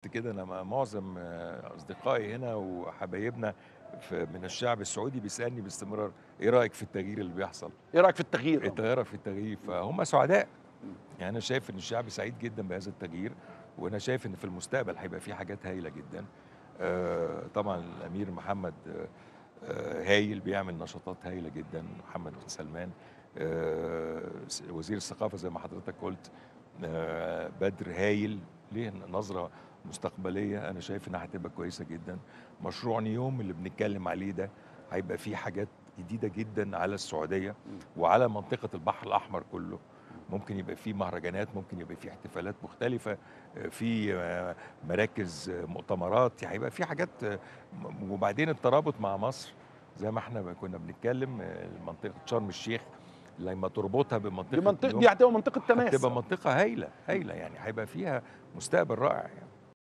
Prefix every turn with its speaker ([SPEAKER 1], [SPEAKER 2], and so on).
[SPEAKER 1] كده انا مع- معظم آه، اصدقائي هنا وحبايبنا في- من الشعب السعودي بيسالني باستمرار ايه رايك في التغيير اللي بيحصل
[SPEAKER 2] ايه رايك في التغيير
[SPEAKER 1] التغيير في التغيير فهم سعداء يعني انا شايف ان الشعب سعيد جدا بهذا التغيير وانا شايف ان في المستقبل هيبقى في حاجات هايله جدا آه، طبعا الامير محمد آه، آه، هايل بيعمل نشاطات هايله جدا محمد بن سلمان آه، س- وزير الثقافه زي ما حضرتك قلت آه، بدر هايل ليه نظره مستقبليه انا شايف انها هتبقى كويسه جدا مشروع نيوم اللي بنتكلم عليه ده هيبقى فيه حاجات جديده جدا على السعوديه وعلى منطقه البحر الاحمر كله ممكن يبقى فيه مهرجانات ممكن يبقى فيه احتفالات مختلفه آه، في آه، مراكز آه، مؤتمرات يعني هيبقى في حاجات آه، م- وبعدين الترابط مع مصر زي ما احنا كنا بنتكلم آه، منطقه شرم الشيخ لما تربطها بمنطقه
[SPEAKER 2] دي منطقه
[SPEAKER 1] نيوم،
[SPEAKER 2] دي هتبقى منطقه تماس
[SPEAKER 1] هتبقى منطقه هايله هايله يعني هيبقى فيها مستقبل رائع يعني